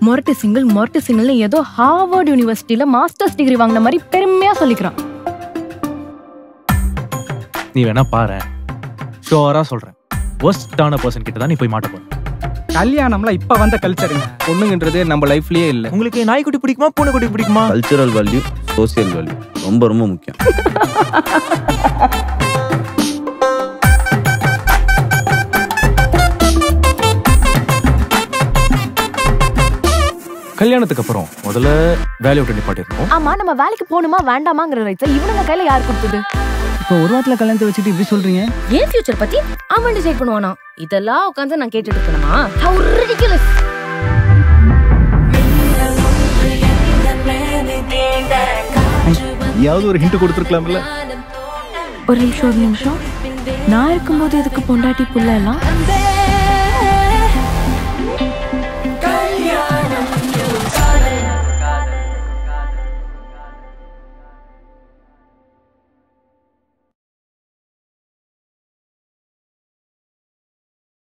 மொரட்டு சிங்கிள் மொரட்டு சிங்கிள்னு ஏதோ ஹார்வர்ட் யூனிவர்சிட்டியில மாஸ்டர்ஸ் டிகிரி வாங்கின மாதிரி பெருமையா சொல்லிக்கிறான் நீ வேணா பாரு ஷோரா சொல்றேன் ஒஸ்டான பர்சன் கிட்ட தான் நீ போய் மாட்ட போற கல்யாணம்லாம் இப்ப வந்த கல்ச்சருங்க பொண்ணுங்கன்றது நம்ம லைஃப்லயே இல்ல உங்களுக்கு நாய்க்குட்டி பிடிக்குமா பூனைக்குட்டி பிடிக்குமா கல்ச்சுரல் வேல்யூ சோசியல் வேல்யூ ரொம்ப ரொம்ப முக்கியம் கல்யாணத்துக்கு அப்புறம் முதல்ல வேலையை விட்டு நிப்பாட்டிருக்கோம் ஆமா நம்ம வேலைக்கு போகணுமா வேண்டாமாங்கிற ரைட்ஸ் இவனுங்க கையில யார் கொடுத்தது இப்போ ஒரு வாரத்துல கல்யாணத்தை வச்சுட்டு இப்படி சொல்றீங்க ஏன் ஃபியூச்சர் பத்தி அவன் டிசைட் பண்ணுவானா இதெல்லாம் உட்காந்து நான் கேட்டுட்டு இருக்கணுமா How ridiculous. யாவது ஒரு ஹிண்ட் கொடுத்துருக்கலாம்ல ஒரு நிமிஷம் ஒரு நிமிஷம் நான் இருக்கும்போது எதுக்கு பொண்டாட்டி புள்ள எல்லாம்